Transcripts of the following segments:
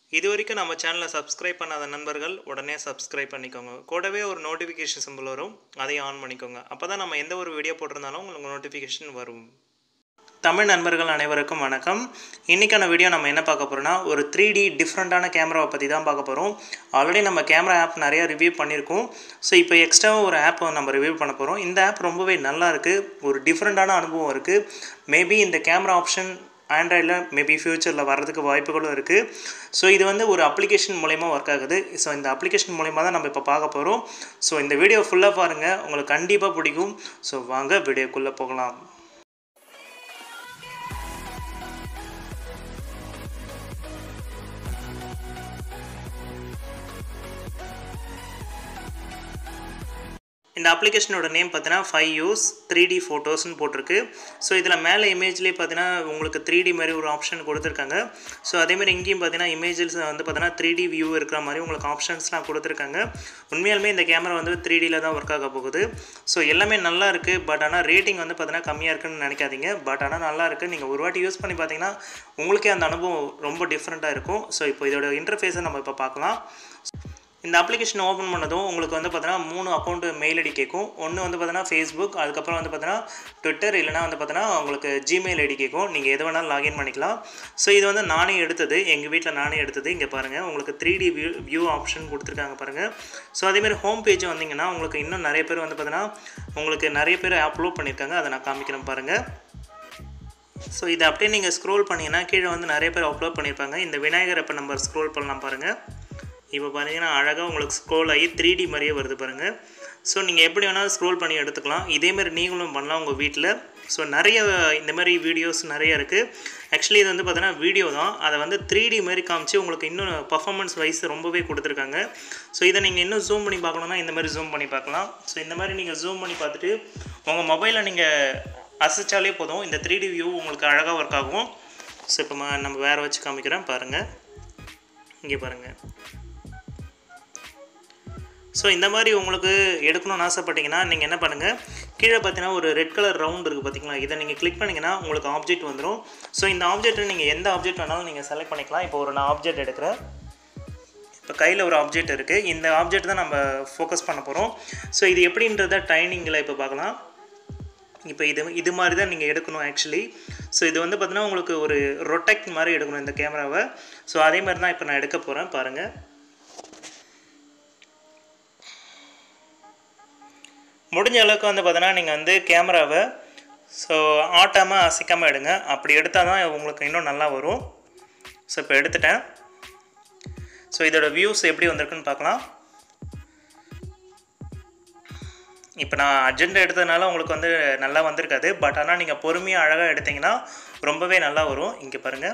இது வரைக்கும் நம்ம சேனலை சப்ஸ்கிரைப் பண்ணாத நண்பர்கள் உடனே சப்ஸ்கிரைப் பண்ணிக்கோங்க கூடவே ஒரு நோட்டிஃபிகேஷன் சிம்பிள் வரும் அதையும் ஆன் பண்ணிக்கோங்க அப்போ தான் நம்ம எந்த ஒரு வீடியோ போட்டிருந்தாலும் உங்களுக்கு நோட்டிஃபிகேஷன் வரும் தமிழ் நண்பர்கள் அனைவருக்கும் வணக்கம் இன்றைக்கான வீடியோ நம்ம என்ன பார்க்க போகிறோம்னா ஒரு த்ரீ டி டிஃப்ரெண்ட்டான கேமராவை பற்றி தான் பார்க்க போகிறோம் ஆல்ரெடி நம்ம கேமரா ஆப் நிறையா ரிவ்யூ பண்ணியிருக்கோம் ஸோ இப்போ எக்ஸ்ட்ராவாக ஒரு ஆப் நம்ம ரிவ்யூ பண்ண போகிறோம் இந்த ஆப் ரொம்பவே நல்லா இருக்குது ஒரு டிஃப்ரெண்ட்டான அனுபவம் இருக்குது மேபி இந்த கேமரா ஆப்ஷன் ஆண்ட்ராய்டில் மேபி ஃப்யூச்சரில் வர்றதுக்கு வாய்ப்புகளும் இருக்குது ஸோ இது வந்து ஒரு அப்ளிகேஷன் மூலயமா ஒர்க் ஆகுது ஸோ இந்த அப்ளிகேஷன் மூலயமா தான் நம்ம இப்போ பார்க்க போகிறோம் ஸோ இந்த வீடியோ ஃபுல்லாக பாருங்கள் உங்களுக்கு கண்டிப்பாக பிடிக்கும் ஸோ வாங்க வீடியோக்குள்ளே போகலாம் இந்த அப்ளிகேஷனோட நேம் பார்த்தீங்கன்னா ஃபைவ் யூஸ் த்ரீ டி ஃபோட்டோஸ்னு போட்டிருக்கு ஸோ இதில் மேலே இமேஜ்லேயே பார்த்தீங்கன்னா உங்களுக்கு த்ரீ டி மாதிரி ஒரு ஆப்ஷன் கொடுத்துருக்காங்க ஸோ அதேமாதிரி இங்கேயும் பார்த்தீங்கன்னா இமேஜஸ் வந்து பார்த்தீங்கன்னா த்ரீ டி வியூ இருக்கிற மாதிரி உங்களுக்கு ஆப்ஷன்ஸ்லாம் கொடுத்துருக்காங்க உண்மையாலுமே இந்த கேமரா வந்து த்ரீ டியில் தான் ஒர்க் ஆக போகுது ஸோ எல்லாமே நல்லா இருக்குது பட் ஆனால் ரேட்டிங் வந்து பார்த்தீங்கன்னா கம்மியாக இருக்குன்னு நினைக்காதீங்க பட் ஆனால் நல்லா இருக்குது நீங்கள் ஒரு வாட்டி யூஸ் பண்ணி பார்த்தீங்கன்னா உங்களுக்கே அந்த அனுபவம் ரொம்ப டிஃப்ரெண்ட்டாக இருக்கும் ஸோ இப்போ இதோட இன்டர்ஃபேஸை நம்ம இப்போ பார்க்கலாம் இந்த அப்ளிகேஷன் ஓப்பன் பண்ணதும் உங்களுக்கு வந்து பார்த்தீங்கன்னா மூணு அக்கௌண்ட் மெயில் ஐடி கேட்கும் ஒன்று வந்து பார்த்தீங்கன்னா ஃபேஸ்புக் அதுக்கப்புறம் வந்து பார்த்தீங்கன்னா ட்விட்டர் இல்லைனா வந்து பார்த்தீங்கன்னா உங்களுக்கு ஜிமெயில் ஐடி கேட்கும் நீங்கள் எது வேணாலும் லாகின் பண்ணிக்கலாம் ஸோ இது வந்து நானே எடுத்தது எங்கள் வீட்டில் நானே எடுத்தது இங்கே பாருங்கள் உங்களுக்கு three D view view option கொடுத்துருக்காங்க பாருங்கள் ஸோ அதேமாதிரி ஹோம் பேஜ் வந்தீங்கன்னா உங்களுக்கு இன்னும் நிறைய பேர் வந்து பார்த்தீங்கன்னா உங்களுக்கு நிறைய பேர் அப்லோட் பண்ணியிருக்காங்க அதை நான் காமிக்கிறேன் பாருங்கள் ஸோ இதை அப்படியே நீங்கள் ஸ்க்ரோல் பண்ணிங்கன்னா கீழே வந்து நிறைய பேர் அப்லோட் பண்ணியிருப்பாங்க இந்த விநாயகர் அப்போ நம்பர் ஸ்க்ரோல் பண்ணலாம் பாருங்கள் இப்போ பார்த்தீங்கன்னா அழகாக உங்களுக்கு ஸ்க்ரோல் ஆகி த்ரீ டி மாதிரியே வருது பாருங்கள் ஸோ நீங்கள் எப்படி வேணாலும் ஸ்க்ரோல் பண்ணி எடுத்துக்கலாம் இதேமாதிரி நீங்களும் பண்ணலாம் உங்கள் வீட்டில் ஸோ நிறைய இந்த மாதிரி வீடியோஸ் நிறைய இருக்குது ஆக்சுவலி இது வந்து பார்த்தீங்கன்னா வீடியோ தான் அதை வந்து த்ரீ டி மாதிரி காமிச்சு உங்களுக்கு இன்னும் பர்ஃபார்மன்ஸ் வைஸ் ரொம்பவே கொடுத்துருக்காங்க ஸோ இதை நீங்கள் இன்னும் ஜூம் பண்ணி பார்க்கணுன்னா இந்த மாதிரி ஜூம் பண்ணி பார்க்கலாம் ஸோ இந்த மாதிரி நீங்கள் ஜூம் பண்ணி பார்த்துட்டு உங்கள் மொபைலில் நீங்கள் அசைச்சாலே போதும் இந்த த்ரீ டி வியூ உங்களுக்கு அழகாக ஒர்க் ஆகும் ஸோ இப்போ நம்ம வேறு வச்சு காமிக்கிறேன் பாருங்கள் இங்கே பாருங்கள் ஸோ இந்த மாதிரி உங்களுக்கு எடுக்கணும்னு ஆசைப்பட்டீங்கன்னா நீங்கள் என்ன பண்ணுங்கள் கீழே பார்த்தீங்கன்னா ஒரு ரெட் கலர் ரவுண்ட் இருக்குது பார்த்தீங்களா இதை நீங்கள் கிளிக் பண்ணிங்கன்னா உங்களுக்கு ஆப்ஜெக்ட் வந்துடும் ஸோ இந்த ஆப்ஜெக்ட்டை நீங்கள் எந்த ஆப்ஜெக்ட் வேணாலும் நீங்கள் செலக்ட் பண்ணிக்கலாம் இப்போ ஒரு நான் ஆப்ஜெக்ட் எடுக்கிறேன் இப்போ கையில் ஒரு ஆப்ஜெக்ட் இருக்குது இந்த ஆப்ஜெக்ட் தான் நம்ம ஃபோக்கஸ் பண்ண போகிறோம் ஸோ இது எப்படின்றத ட்ரைனிங்கில் இப்போ பார்க்கலாம் இப்போ இது இது மாதிரி தான் நீங்கள் எடுக்கணும் ஆக்சுவலி ஸோ இது வந்து பார்த்தீங்கன்னா உங்களுக்கு ஒரு ரொட்டெக்ட் மாதிரி எடுக்கணும் இந்த கேமராவை ஸோ அதே மாதிரி தான் இப்போ நான் எடுக்க போகிறேன் பாருங்கள் முடிஞ்ச அளவுக்கு வந்து பார்த்தீங்கன்னா நீங்கள் வந்து கேமராவை ஸோ ஆட்டாமல் அசைக்காமல் எடுங்க அப்படி எடுத்தால் தான் உங்களுக்கு இன்னும் நல்லா வரும் ஸோ இப்போ எடுத்துட்டேன் ஸோ இதோட வியூஸ் எப்படி வந்திருக்குன்னு பார்க்கலாம் இப்போ நான் அர்ஜென்ட் எடுத்ததுனால உங்களுக்கு வந்து நல்லா வந்திருக்காது பட் ஆனால் நீங்கள் பொறுமையாக அழகாக எடுத்திங்கன்னா ரொம்பவே நல்லா வரும் இங்கே பாருங்கள்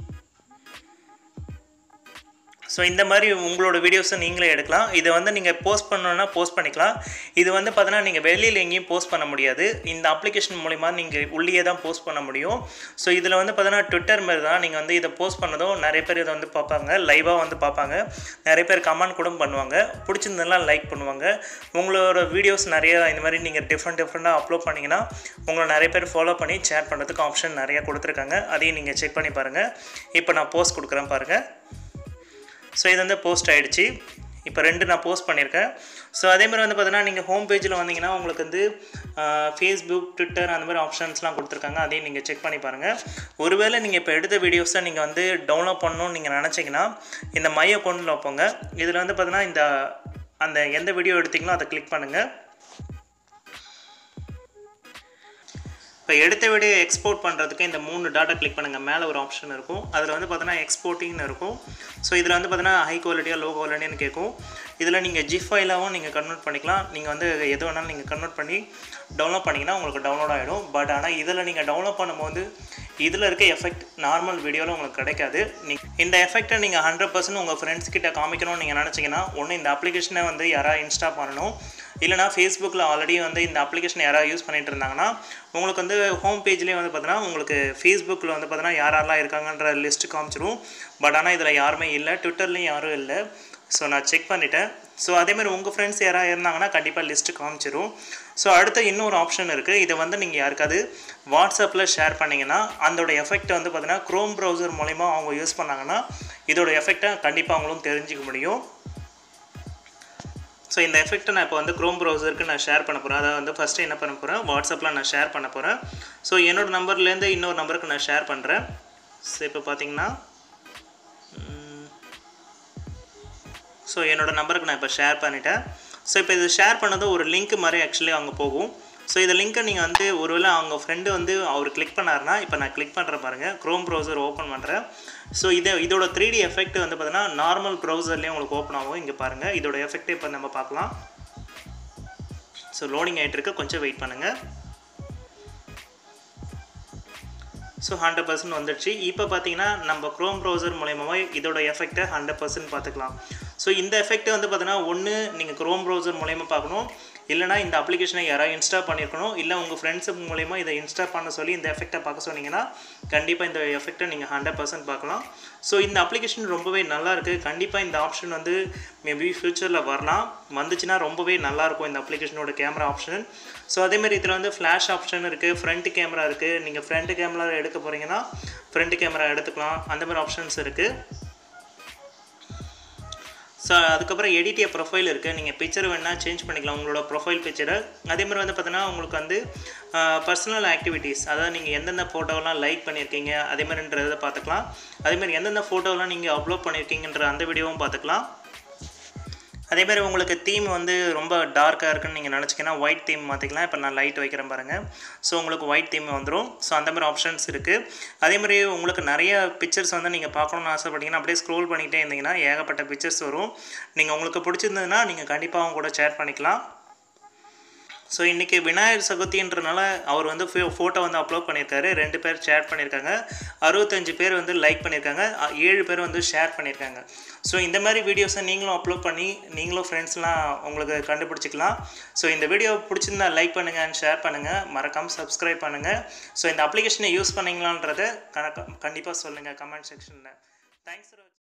ஸோ இந்த மாதிரி உங்களோட வீடியோஸை நீங்களே எடுக்கலாம் இதை வந்து நீங்கள் போஸ்ட் பண்ணணுன்னா போஸ்ட் பண்ணிக்கலாம் இது வந்து பார்த்தீங்கன்னா நீங்கள் வெளியில் எங்கேயும் போஸ்ட் பண்ண முடியாது இந்த அப்ளிகேஷன் மூலிமா நீங்கள் உள்ளே தான் போஸ்ட் பண்ண முடியும் ஸோ இதில் வந்து பார்த்தீங்கன்னா ட்விட்டர் மாதிரி தான் நீங்கள் வந்து இதை போஸ்ட் பண்ணதும் நிறைய பேர் இதை வந்து பார்ப்பாங்க லைவாக வந்து பார்ப்பாங்க நிறைய பேர் கமெண்ட் கூட பண்ணுவாங்க பிடிச்சிருந்தெல்லாம் லைக் பண்ணுவாங்க உங்களோட வீடியோஸ் நிறைய இந்த மாதிரி நீங்கள் டிஃப்ரெண்ட் டிஃப்ரெண்ட்டாக அப்லோட் பண்ணிங்கன்னா உங்களை நிறைய பேர் ஃபாலோ பண்ணி ஷேர் பண்ணுறதுக்கு ஆப்ஷன் நிறையா கொடுத்துருக்காங்க அதையும் நீங்கள் செக் பண்ணி பாருங்கள் இப்போ நான் போஸ்ட் கொடுக்குறேன் பாருங்கள் ஸோ இது வந்து போஸ்ட் ஆகிடுச்சு இப்போ ரெண்டு நான் போஸ்ட் பண்ணியிருக்கேன் ஸோ அதேமாதிரி வந்து பார்த்தீங்கன்னா நீங்கள் ஹோம் பேஜில் வந்தீங்கன்னா உங்களுக்கு வந்து ஃபேஸ்புக் ட்விட்டர் அந்த மாதிரி ஆப்ஷன்ஸ்லாம் கொடுத்துருக்காங்க அதையும் நீங்கள் செக் பண்ணி பாருங்கள் ஒருவேளை நீங்கள் இப்போ எடுத்த வீடியோஸை நீங்கள் வந்து டவுன்லோட் பண்ணணும்னு நீங்கள் நினச்சிங்கன்னா இந்த மை அக்கௌண்ட்டில் வைப்போங்க இதில் வந்து பார்த்தீங்கன்னா இந்த அந்த எந்த வீடியோ எடுத்தீங்களோ அதை கிளிக் பண்ணுங்கள் இப்போ எடுத்த வீடியோ எக்ஸ்போர்ட் பண்ணுறதுக்கு இந்த மூணு டாட்டா கிளிக் பண்ணுங்கள் மேலே ஒரு ஆப்ஷன் இருக்கும் அதில் வந்து பார்த்தீங்கன்னா எக்ஸ்போர்ட்டிங்னு இருக்கும் ஸோ இதில் வந்து பார்த்தீங்கன்னா ஹை குவாலிட்டியாக லோ குவாலிட்டின்னு கேட்கும் இதில் நீங்கள் ஜிப் ஃபைலாகவும் நீங்கள் கன்வெர்ட் பண்ணிக்கலாம் நீங்கள் வந்து எது வேணாலும் நீங்கள் கன்வெர்ட் பண்ணி டவுன்லோட் பண்ணிங்கன்னா உங்களுக்கு டவுன்லோட் ஆகிடும் பட் ஆனால் இதில் நீங்கள் டவுன்லோட் பண்ணும்போது இதில் இருக்க எஃபெக்ட் நார்மல் வீடியோவில் உங்களுக்கு கிடைக்காது நீ இந்த எஃபெக்ட்டை நீங்கள் ஹண்ட்ரட் பர்சன்ட் உங்கள் ஃப்ரெண்ட்ஸ் கிட்ட காமிக்கணும்னு நீங்கள் நினச்சிங்கன்னா ஒன்று இந்த அப்ளிகேஷனை வந்து யாராவது இன்ஸ்டா பண்ணணும் இல்லைனா ஃபேஸ்புக்கில் ஆல்ரெடி வந்து இந்த அப்ளிகேஷன் யாராவது யூஸ் பண்ணிட்டு இருந்தாங்கன்னா உங்களுக்கு வந்து ஹோம் பேஜ்லேயே வந்து பார்த்தீங்கன்னா உங்களுக்கு ஃபேஸ்புக்கில் வந்து பார்த்தீங்கன்னா யாரெல்லாம் இருக்காங்கன்ற லிஸ்ட்டு காமிச்சிரும் பட் ஆனால் இதில் யாருமே இல்லை ட்விட்டர்லேயும் யாரும் இல்லை ஸோ நான் செக் பண்ணிட்டேன் ஸோ அதேமாதிரி உங்கள் ஃப்ரெண்ட்ஸ் யாராவது இருந்தாங்கன்னா கண்டிப்பாக லிஸ்ட்டு காமிச்சிரும் ஸோ அடுத்த இன்னொரு ஆப்ஷன் இருக்குது இதை வந்து நீங்கள் யாருக்காவது வாட்ஸ்அப்பில் ஷேர் பண்ணிங்கன்னா அதோட எஃபெக்ட் வந்து பார்த்தீங்கன்னா க்ரோம் ப்ரௌசர் மூலிமா அவங்க யூஸ் பண்ணாங்கன்னா இதோட எஃபெக்டை கண்டிப்பாக அவங்களும் தெரிஞ்சுக்க முடியும் ஸோ இந்த எஃபெக்ட்டை நான் இப்போ வந்து க்ரோம் ப்ரௌசருக்கு நான் ஷேர் பண்ண போகிறேன் அதாவது வந்து ஃபஸ்ட்டு என்ன பண்ண போகிறேன் வாட்ஸ்அப்பில் நான் ஷேர் பண்ண போகிறேன் ஸோ என்னோட நம்பர்லேருந்து இன்னொரு நம்பருக்கு நான் ஷேர் பண்ணுறேன் ஸோ இப்போ பார்த்தீங்கன்னா ஸோ என்னோடய நம்பருக்கு நான் இப்போ ஷேர் பண்ணிட்டேன் ஸோ இப்போ இது ஷேர் பண்ணது ஒரு லிங்க் மாதிரி ஆக்சுவலி அங்கே போகும் ஸோ இந்த லிங்க்கை நீங்கள் வந்து ஒருவேளை அவங்க ஃப்ரெண்டு வந்து அவர் கிளிக் பண்ணாருன்னா இப்போ நான் கிளிக் பண்ணுற பாருங்கள் க்ரோம் ப்ரௌசர் ஓப்பன் பண்ணுறேன் ஸோ இதை இதோட த்ரீ டி எஃபெக்ட் வந்து பார்த்தீங்கன்னா நார்மல் ப்ரௌசர்லேயும் உங்களுக்கு ஓப்பன் ஆகும் இங்கே பாருங்கள் இதோட எஃபெக்ட் இப்போ நம்ம பார்க்கலாம் ஸோ லோடிங் ஆகிட்டு இருக்கு கொஞ்சம் வெயிட் பண்ணுங்கள் ஸோ ஹண்ட்ரட் பர்சன்ட் வந்துடுச்சு இப்போ பார்த்தீங்கன்னா நம்ம க்ரோம் ப்ரௌசர் மூலயமா இதோட எஃபெக்ட்டை ஹண்ட்ரட் பர்சன்ட் பார்த்துக்கலாம் ஸோ இந்த எஃபெக்ட் வந்து பார்த்தீங்கன்னா ஒன்று நீங்கள் க்ரோம் ப்ரௌசர் மூலயமா பார்க்கணும் இல்லைனா இந்த அப்ளிகேஷனை யாராவது இன்ஸ்டால் பண்ணியிருக்கணும் இல்லை உங்கள் ஃப்ரெண்ட்ஸு மூலயமா இதை இன்ஸ்டால் பண்ண சொல்லி இந்த எஃபெக்ட்டை பார்க்க சொன்னீங்கன்னா கண்டிப்பாக இந்த எஃபெக்ட்டை நீங்கள் ஹண்ட்ரட் பர்சன்ட் பார்க்கலாம் ஸோ இந்த அப்ளிகேஷன் ரொம்பவே நல்லா இருக்குது கண்டிப்பாக இந்த ஆப்ஷன் வந்து மேபி ஃப்யூச்சரில் வரலாம் வந்துச்சுன்னா ரொம்பவே நல்லாயிருக்கும் இந்த அப்ளிகேஷனோட கேமரா ஆப்ஷன் ஸோ அதேமாதிரி இதில் வந்து ஃப்ளாஷ் ஆப்ஷன் இருக்குது ஃப்ரண்ட் கேமரா இருக்குது நீங்கள் ஃப்ரண்ட் கேமரா எடுக்க போகிறீங்கன்னா ஃப்ரண்ட் கேமரா எடுத்துக்கலாம் அந்த மாதிரி ஆப்ஷன்ஸ் இருக்குது ஸோ அதுக்கப்புறம் எடிட்டிய ப்ரொஃபைல் இருக்குது நீங்கள் பிக்சர் வேணால் சேஞ்ச் பண்ணிக்கலாம் உங்களோட ப்ரொஃபைல் பிக்சரை அதே மாதிரி வந்து பார்த்தீங்கன்னா உங்களுக்கு வந்து பர்சனல் ஆக்டிவிட்டீஸ் அதாவது நீங்கள் எந்தெந்த ஃபோட்டோவெல்லாம் லைக் பண்ணியிருக்கீங்க அதே மாதிரின்றதை பார்த்துக்கலாம் அதே மாதிரி எந்தெந்த ஃபோட்டோவெல்லாம் நீங்கள் அப்லோட் பண்ணியிருக்கீங்கன்ற அந்த வீடியோவும் பார்த்துக்கலாம் அதே மாதிரி உங்களுக்கு தீம் வந்து ரொம்ப டார்க்காக இருக்குன்னு நீங்கள் நினச்சிங்கன்னா ஒயிட் தீம் மாற்றிக்கலாம் இப்போ நான் லைட் வைக்கிறேன் பாருங்கள் ஸோ உங்களுக்கு ஒயிட் தீம் வந்துடும் ஸோ அந்த மாதிரி ஆப்ஷன்ஸ் இருக்குது அதே மாதிரி உங்களுக்கு நிறைய பிக்சர்ஸ் வந்து நீங்கள் பார்க்கணுன்னு ஆசைப்பட்டீங்கன்னா அப்படியே ஸ்க்ரோல் பண்ணிகிட்டே இருந்தீங்கன்னா ஏகப்பட்ட பிக்சர்ஸ் வரும் நீங்கள் உங்களுக்கு பிடிச்சிருந்ததுன்னா நீங்கள் கண்டிப்பாக அவங்க கூட ஷேர் பண்ணிக்கலாம் ஸோ இன்றைக்கி விநாயகர் சதுர்த்தின்றனால அவர் வந்து ஃபோட்டோ வந்து அப்லோட் பண்ணியிருக்காரு ரெண்டு பேர் ஷேர் பண்ணியிருக்காங்க அறுபத்தஞ்சு பேர் வந்து லைக் பண்ணியிருக்காங்க ஏழு பேர் வந்து ஷேர் பண்ணியிருக்காங்க ஸோ இந்த மாதிரி வீடியோஸை நீங்களும் அப்லோட் பண்ணி நீங்களும் ஃப்ரெண்ட்ஸ்லாம் உங்களுக்கு கண்டுபிடிச்சிக்கலாம் ஸோ இந்த வீடியோ பிடிச்சிருந்தா லைக் பண்ணுங்கள் அண்ட் ஷேர் பண்ணுங்கள் மறக்காமல் சப்ஸ்கிரைப் பண்ணுங்கள் ஸோ இந்த அப்ளிகேஷனை யூஸ் பண்ணிங்களான்றதை கணக்க கண்டிப்பாக சொல்லுங்கள் கமெண்ட் செக்ஷனில் தேங்க்ஸ் ஃபார்